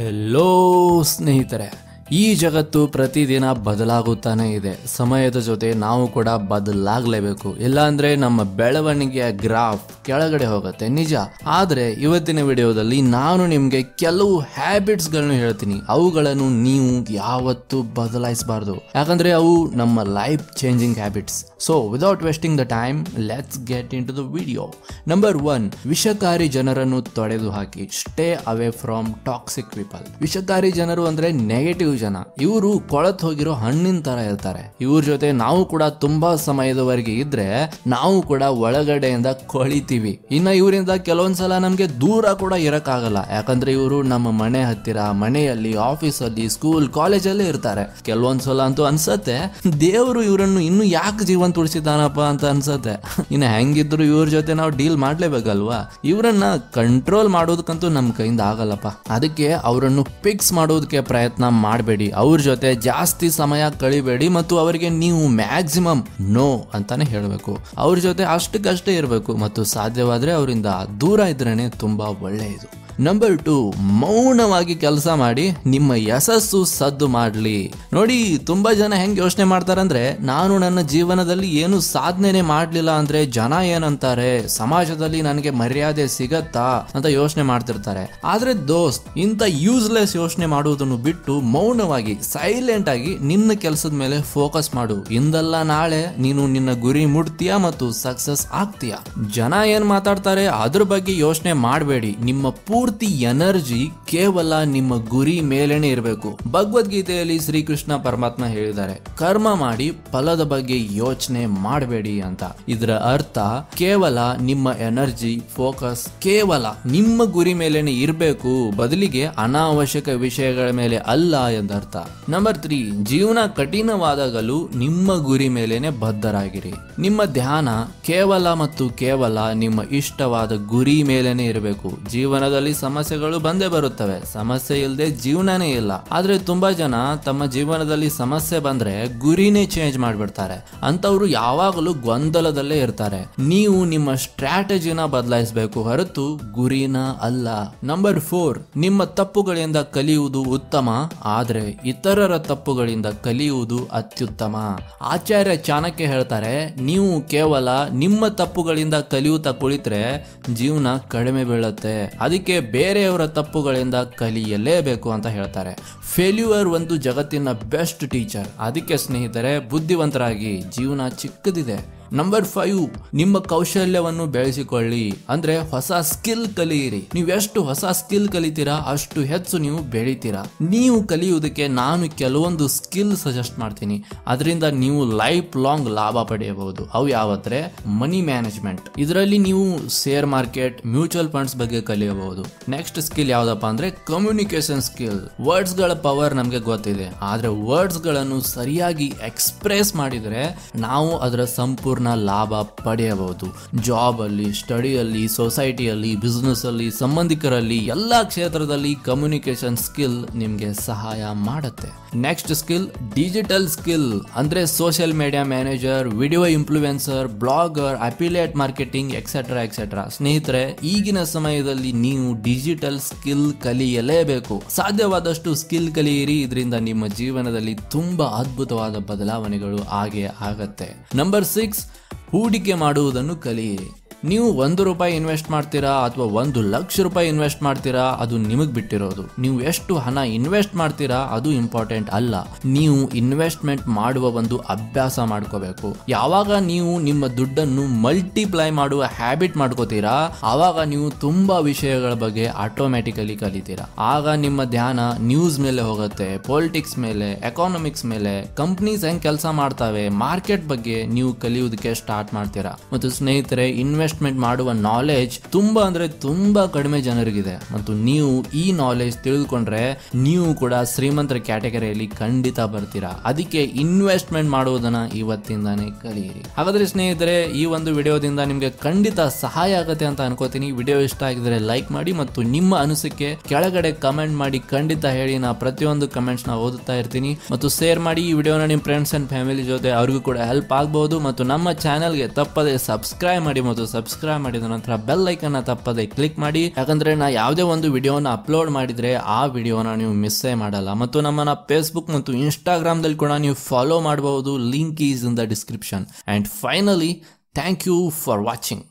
hello ಸ್ನೇಹಿತರೆ ಈ ಜಗತ್ತು ಪ್ರತಿದಿನ ಬದಲಾಗುತ್ತಾನೆ ಇದೆ ಸಮಯದ ಜೊತೆ ನಾವು ಕೂಡ ಬದಲಾಗಲೇಬೇಕು ಇಲ್ಲಾಂದ್ರೆ ನಮ್ಮ ಬೆಳವಣಿಗೆಯ ಗ್ರಾಫ್ ಕೆಳಗಡೆ ಹೋಗುತ್ತೆ ನಿಜ ಆದ್ರೆ ಇವತ್ತಿನ ವಿಡಿಯೋದಲ್ಲಿ ನಾನು ನಿಮ್ಗೆ ಕೆಲವು ಹ್ಯಾಬಿಟ್ಸ್ಗಳನ್ನು ಹೇಳ್ತೀನಿ ಅವುಗಳನ್ನು ನೀವು ಯಾವತ್ತೂ ಬದಲಾಯಿಸಬಾರ್ದು ಯಾಕಂದ್ರೆ ಅವು ನಮ್ಮ life changing habits so without wasting the time let's get into the video number one ವಿಷಕಾರಿ ಜನರನ್ನು ತೊಡೆದು ಹಾಕಿ stay away from toxic people ವಿಷಕಾರಿ ಜನರು ಅಂದ್ರೆ ನೆಗೆಟಿವ್ ಜನ ಇವರು ಕೊಳತ್ ಹೋಗಿರೋ ಹಣ್ಣಿನ ತರ ಇರ್ತಾರೆ ಇವ್ರ ಜೊತೆ ನಾವು ಕೂಡ ತುಂಬಾ ಸಮಯದವರೆಗೆ ಇದ್ರೆ ನಾವು ಕೂಡ ಒಳಗಡೆಯಿಂದ ಕೊಳಿತೀವಿ ಇನ್ನ ಇವರಿಂದ ಕೆಲವೊಂದ್ಸಲ ನಮ್ಗೆ ದೂರ ಕೂಡ ಇರಕ್ಕಾಗಲ್ಲ ಯಾಕಂದ್ರೆ ಇವರು ನಮ್ಮ ಮನೆ ಹತ್ತಿರ ಮನೆಯಲ್ಲಿ ಆಫೀಸಲ್ಲಿ ಸ್ಕೂಲ್ ಕಾಲೇಜಲ್ಲೇ ಇರ್ತಾರೆ ಕೆಲವೊಂದ್ಸಲ ಅಂತೂ ಅನ್ಸತ್ತೆ ದೇವರು ಇವರನ್ನು ಇನ್ನು ಯಾಕೆ ಜೀವನ ತುಳಿಸಿದ್ದಾನಪ್ಪ ಅಂತ ಅನ್ಸತ್ತೆ ಇನ್ನು ಹೆಂಗಿದ್ರು ಇವ್ರ ಜೊತೆ ನಾವು ಡೀಲ್ ಮಾಡ್ಲೇಬೇಕಲ್ವಾ ಇವರನ್ನ ಕಂಟ್ರೋಲ್ ಮಾಡೋದಕ್ಕಂತೂ ನಮ್ಮ ಕೈಯಿಂದ ಆಗಲ್ಲಪ್ಪ ಅದಕ್ಕೆ ಅವರನ್ನು ಫಿಕ್ಸ್ ಮಾಡೋದಕ್ಕೆ ಪ್ರಯತ್ನ ಮಾಡಬೇಡಿ ಅವ್ರ ಜೊತೆ ಜಾಸ್ತಿ ಸಮಯ ಕಳಿಬೇಡಿ ಮತ್ತು ಅವರಿಗೆ ನೀವು ಮ್ಯಾಕ್ಸಿಮಮ್ ನೋ ಅಂತಾನೆ ಹೇಳಬೇಕು ಅವ್ರ ಜೊತೆ ಅಷ್ಟಕ್ಕಷ್ಟೇ ಇರಬೇಕು ಮತ್ತು ಸಾಧ್ಯವಾದ್ರೆ ಅವರಿಂದ ದೂರ ಇದ್ರೇನೆ ತುಂಬಾ ಒಳ್ಳೆಯದು ನಂಬರ್ ಟು ಮೌನವಾಗಿ ಕೆಲಸ ಮಾಡಿ ನಿಮ್ಮ ಯಶಸ್ಸು ಸದ್ದು ಮಾಡಲಿ ನೋಡಿ ತುಂಬಾ ಜನ ಹೆಂಗ್ ಯೋಚನೆ ಮಾಡ್ತಾರಂದ್ರೆ ನಾನು ನನ್ನ ಜೀವನದಲ್ಲಿ ಏನು ಸಾಧನೆನೆ ಮಾಡ್ಲಿಲ್ಲ ಅಂದ್ರೆ ಜನ ಏನಂತಾರೆ ಸಮಾಜದಲ್ಲಿ ನನಗೆ ಮರ್ಯಾದೆ ಸಿಗತ್ತಾ ಅಂತ ಯೋಚನೆ ಮಾಡ್ತಿರ್ತಾರೆ ಆದ್ರೆ ದೋಸ್ತ್ ಇಂಥ ಯೂಸ್ಲೆಸ್ ಯೋಚನೆ ಮಾಡುವುದನ್ನು ಬಿಟ್ಟು ಮೌನವಾಗಿ ಸೈಲೆಂಟ್ ಆಗಿ ನಿನ್ನ ಕೆಲಸದ ಮೇಲೆ ಫೋಕಸ್ ಮಾಡು ಇಂದಲ್ಲ ನಾಳೆ ನೀನು ನಿನ್ನ ಗುರಿ ಮುಟ್ತೀಯ ಮತ್ತು ಸಕ್ಸಸ್ ಆಗ್ತೀಯ ಜನ ಏನ್ ಮಾತಾಡ್ತಾರೆ ಅದ್ರ ಬಗ್ಗೆ ಯೋಚನೆ ಮಾಡಬೇಡಿ ನಿಮ್ಮ ಪೂರ್ತಿ ಎನರ್ಜಿ ಕೇವಲ ನಿಮ್ಮ ಗುರಿ ಮೇಲೇನೆ ಇರಬೇಕು ಭಗವದ್ಗೀತೆಯಲ್ಲಿ ಶ್ರೀಕೃಷ್ಣ ಪರಮಾತ್ಮ ಹೇಳಿದ್ದಾರೆ ಕರ್ಮ ಮಾಡಿ ಫಲದ ಬಗ್ಗೆ ಯೋಚನೆ ಮಾಡಬೇಡಿ ಅಂತ ಇದರ ಅರ್ಥ ಕೇವಲ ನಿಮ್ಮ ಎನರ್ಜಿ ಫೋಕಸ್ ಕೇವಲ ನಿಮ್ಮ ಗುರಿ ಮೇಲೇನೆ ಇರಬೇಕು ಬದಲಿಗೆ ಅನಾವಶ್ಯಕ ವಿಷಯಗಳ ಮೇಲೆ ಅಲ್ಲ ಎಂದರ್ಥ ನಂಬರ್ ತ್ರೀ ಜೀವನ ಕಠಿಣವಾದಾಗಲೂ ನಿಮ್ಮ ಗುರಿ ಮೇಲೇನೆ ಬದ್ಧರಾಗಿರಿ ನಿಮ್ಮ ಧ್ಯಾನ ಕೇವಲ ಮತ್ತು ಕೇವಲ ನಿಮ್ಮ ಇಷ್ಟವಾದ ಗುರಿ ಮೇಲೇನೆ ಇರಬೇಕು ಜೀವನದಲ್ಲಿ ಸಮಸ್ಯೆಗಳು ಬಂದೇ ಬರುತ್ತವೆ ಸಮಸ್ಯೆ ಇಲ್ಲದೆ ಜೀವನನೇ ಇಲ್ಲ ಆದ್ರೆ ತುಂಬಾ ಜನ ತಮ್ಮ ಜೀವನದಲ್ಲಿ ಸಮಸ್ಯೆ ಬಂದ್ರೆ ಗುರಿನೇ ಚೇಂಜ್ ಮಾಡ್ಬಿಡ್ತಾರೆ ಅಂತವ್ರು ಯಾವಾಗಲೂ ಗೊಂದಲದಲ್ಲೇ ಇರ್ತಾರೆ ನೀವು ನಿಮ್ಮ ಸ್ಟ್ರಾಟಜಿನ ಬದಲಾಯಿಸಬೇಕು ಹೊರತು ಗುರಿನ ಅಲ್ಲ ನಂಬರ್ ಫೋರ್ ನಿಮ್ಮ ತಪ್ಪುಗಳಿಂದ ಕಲಿಯುವುದು ಉತ್ತಮ ಆದ್ರೆ ಇತರರ ತಪ್ಪುಗಳಿಂದ ಕಲಿಯುವುದು ಅತ್ಯುತ್ತಮ ಆಚಾರ್ಯ ಚಾಣಕ್ಯ ಹೇಳ್ತಾರೆ ನೀವು ಕೇವಲ ನಿಮ್ಮ ತಪ್ಪುಗಳಿಂದ ಕಲಿಯುತ್ತಾ ಕುಳಿತರೆ ಜೀವನ ಕಡಿಮೆ ಬೀಳುತ್ತೆ ಅದಕ್ಕೆ ಬೇರೆಯವರ ತಪ್ಪುಗಳಿಂದ ಕಲಿಯಲೇಬೇಕು ಅಂತ ಹೇಳ್ತಾರೆ ಫೇಲ್ಯೂರ್ ಒಂದು ಜಗತ್ತಿನ ಬೆಸ್ಟ್ ಟೀಚರ್ ಅದಕ್ಕೆ ಸ್ನೇಹಿತರೆ ಬುದ್ಧಿವಂತರಾಗಿ ಜೀವನ ಚಿಕ್ಕದಿದೆ ನಂಬರ್ ಫೈವ್ ನಿಮ್ಮ ಕೌಶಲ್ಯವನ್ನು ಬೆಳೆಸಿಕೊಳ್ಳಿ ಅಂದ್ರೆ ಹೊಸ ಸ್ಕಿಲ್ ಕಲಿಯಿರಿ ನೀವು ಎಷ್ಟು ಹೊಸ ಸ್ಕಿಲ್ ಕಲಿತೀರಾ ಅಷ್ಟು ಹೆಚ್ಚು ನೀವು ಬೆಳಿತೀರಾ ನೀವು ಕಲಿಯುವುದಕ್ಕೆ ನಾನು ಕೆಲವೊಂದು ಸ್ಕಿಲ್ ಸಜೆಸ್ಟ್ ಮಾಡ್ತೀನಿ ಅದರಿಂದ ನೀವು ಲೈಫ್ ಲಾಂಗ್ ಲಾಭ ಪಡೆಯಬಹುದು ಅವು ಯಾವತ್ರೆ ಮನಿ ಮ್ಯಾನೇಜ್ಮೆಂಟ್ ಇದರಲ್ಲಿ ನೀವು ಶೇರ್ ಮಾರ್ಕೆಟ್ ಮ್ಯೂಚುವಲ್ ಫಂಡ್ಸ್ ಬಗ್ಗೆ ಕಲಿಯಬಹುದು ನೆಕ್ಸ್ಟ್ ಸ್ಕಿಲ್ ಯಾವ್ದಪ್ಪ ಅಂದ್ರೆ ಕಮ್ಯುನಿಕೇಶನ್ ಸ್ಕಿಲ್ ವರ್ಡ್ಸ್ ಗಳ ಪವರ್ ನಮಗೆ ಗೊತ್ತಿದೆ ಆದ್ರೆ ವರ್ಡ್ಸ್ ಗಳನ್ನು ಸರಿಯಾಗಿ ಎಕ್ಸ್ಪ್ರೆಸ್ ಮಾಡಿದರೆ ನಾವು ಅದರ ಸಂಪೂರ್ಣ ಲಾಭ ಪಡೆಯಬಹುದು ಜಾಬ್ ಅಲ್ಲಿ ಸ್ಟಡಿಯಲ್ಲಿ ಸೊಸೈಟಿಯಲ್ಲಿ ಬಿಸ್ನೆಸ್ ಅಲ್ಲಿ ಸಂಬಂಧಿಕರಲ್ಲಿ ಎಲ್ಲಾ ಕ್ಷೇತ್ರದಲ್ಲಿ ಕಮ್ಯುನಿಕೇಶನ್ ಸ್ಕಿಲ್ ನಿಮ್ಗೆ ಸಹಾಯ ಮಾಡುತ್ತೆ ನೆಕ್ಸ್ಟ್ ಸ್ಕಿಲ್ ಡಿಜಿಟಲ್ ಸ್ಕಿಲ್ ಅಂದ್ರೆ social media manager video influencer blogger affiliate marketing etcetera etcetera ಸ್ನೇಹಿತರೆ ಈಗಿನ ಸಮಯದಲ್ಲಿ ನೀವು ಡಿಜಿಟಲ್ ಸ್ಕಿಲ್ ಕಲಿಯಲೇಬೇಕು ಸಾಧ್ಯವಾದಷ್ಟು ಸ್ಕಿಲ್ ಕಲಿಯಿರಿ ಇದರಿಂದ ನಿಮ್ಮ ಜೀವನದಲ್ಲಿ ತುಂಬಾ ಅದ್ಭುತವಾದ ಬದಲಾವಣೆಗಳು ಆಗೇ ಆಗತ್ತೆ ನಂಬರ್ ಸಿಕ್ಸ್ ಹೂಡಿಕೆ ಮಾಡುವುದನ್ನು ಕಲಿಯಿರಿ ನೀವು ಒಂದು ರೂಪಾಯಿ ಇನ್ವೆಸ್ಟ್ ಮಾಡ್ತೀರಾ ಅಥವಾ ಒಂದು ಲಕ್ಷ ರೂಪಾಯಿ ಇನ್ವೆಸ್ಟ್ ಮಾಡ್ತೀರಾ ಅದು ನಿಮಗೆ ಬಿಟ್ಟಿರೋದು ನೀವು ಎಷ್ಟು ಹಣ ಇನ್ವೆಸ್ಟ್ ಮಾಡ್ತೀರಾ ಅದು ಇಂಪಾರ್ಟೆಂಟ್ ಅಲ್ಲ ನೀವು ಇನ್ವೆಸ್ಟ್ಮೆಂಟ್ ಮಾಡುವ ಒಂದು ಅಭ್ಯಾಸ ಮಾಡ್ಕೋಬೇಕು ಯಾವಾಗ ನೀವು ನಿಮ್ಮ ದುಡ್ಡನ್ನು ಮಲ್ಟಿಪ್ಲೈ ಮಾಡುವ ಹ್ಯಾಬಿಟ್ ಮಾಡ್ಕೋತೀರಾ ಆವಾಗ ನೀವು ತುಂಬಾ ವಿಷಯಗಳ ಬಗ್ಗೆ ಆಟೋಮ್ಯಾಟಿಕಲಿ ಕಲಿತೀರಾ ಆಗ ನಿಮ್ಮ ಧ್ಯಾನ ನ್ಯೂಸ್ ಮೇಲೆ ಹೋಗುತ್ತೆ ಪೊಲಿಟಿಕ್ಸ್ ಮೇಲೆ ಎಕಾನಮಿಕ್ಸ್ ಮೇಲೆ ಕಂಪ್ನೀಸ್ ಹೆಂಗ್ ಕೆಲಸ ಮಾಡ್ತವೆ ಮಾರ್ಕೆಟ್ ಬಗ್ಗೆ ನೀವು ಕಲಿಯುವುದಕ್ಕೆ ಸ್ಟಾರ್ಟ್ ಮಾಡ್ತೀರಾ ಮತ್ತು ಸ್ನೇಹಿತರೆ ಇನ್ವೆಸ್ಟ್ ಇನ್ವೆಸ್ಟ್ಮೆಂಟ್ ಮಾಡುವ ನಾಲೆಜ್ ತುಂಬಾ ಅಂದ್ರೆ ತುಂಬಾ ಕಡಿಮೆ ಜನರಿಗಿದೆ ಮತ್ತು ನೀವು ಈ ನಾಲೆಜ್ ತಿಳಿದುಕೊಂಡ್ರೆ ನೀವು ಕೂಡ ಶ್ರೀಮಂತರ ಕ್ಯಾಟಗರಿಯಲ್ಲಿ ಖಂಡಿತ ಬರ್ತೀರಾ ಅದಕ್ಕೆ ಇನ್ವೆಸ್ಟ್ಮೆಂಟ್ ಮಾಡುವುದನ್ನ ಇವತ್ತಿಂದಾನೇ ಕಲಿಯಿರಿ ಹಾಗಾದ್ರೆ ಸ್ನೇಹಿತರೆ ಈ ಒಂದು ವಿಡಿಯೋದಿಂದ ನಿಮ್ಗೆ ಖಂಡಿತ ಸಹಾಯ ಆಗುತ್ತೆ ಅಂತ ಅನ್ಕೋತೀನಿ ವಿಡಿಯೋ ಇಷ್ಟ ಆಗಿದ್ರೆ ಲೈಕ್ ಮಾಡಿ ಮತ್ತು ನಿಮ್ಮ ಅನಿಸಿಕೆ ಕೆಳಗಡೆ ಕಮೆಂಟ್ ಮಾಡಿ ಖಂಡಿತ ಹೇಳಿ ನಾ ಪ್ರತಿಯೊಂದು ಕಮೆಂಟ್ಸ್ ನ ಓದುತ್ತಾ ಇರ್ತೀನಿ ಮತ್ತು ಶೇರ್ ಮಾಡಿ ಈ ವಿಡಿಯೋನ ನಿಮ್ಮ ಫ್ರೆಂಡ್ಸ್ ಅಂಡ್ ಫ್ಯಾಮಿಲಿ ಜೊತೆ ಅವ್ರಿಗೂ ಕೂಡ ಹೆಲ್ಪ್ ಆಗ್ಬಹುದು ಮತ್ತು ನಮ್ಮ ಚಾನೆಲ್ಗೆ ತಪ್ಪದೆ ಸಬ್ಸ್ಕ್ರೈಬ್ ಮಾಡಿ ಮತ್ತು ಸಬ್ಸ್ಕ್ರೈಬ್ ಮಾಡಿದ ನಂತರ ಬೆಲ್ ಐಕನ್ನ ತಪ್ಪದೆ ಕ್ಲಿಕ್ ಮಾಡಿ ಯಾಕಂದ್ರೆ ನಾ ಯಾವುದೇ ಒಂದು ವಿಡಿಯೋನ ಅಪ್ಲೋಡ್ ಮಾಡಿದ್ರೆ ಆ ವಿಡಿಯೋನ ನೀವು ಮಿಸ್ಸೇ ಮಾಡಲ್ಲ ಮತ್ತು ನಮ್ಮನ್ನ ಫೇಸ್ಬುಕ್ ಮತ್ತು ಇನ್ಸ್ಟಾಗ್ರಾಮ್ದಲ್ಲಿ ಕೂಡ ನೀವು ಫಾಲೋ ಮಾಡಬಹುದು link is in the description and finally thank you for watching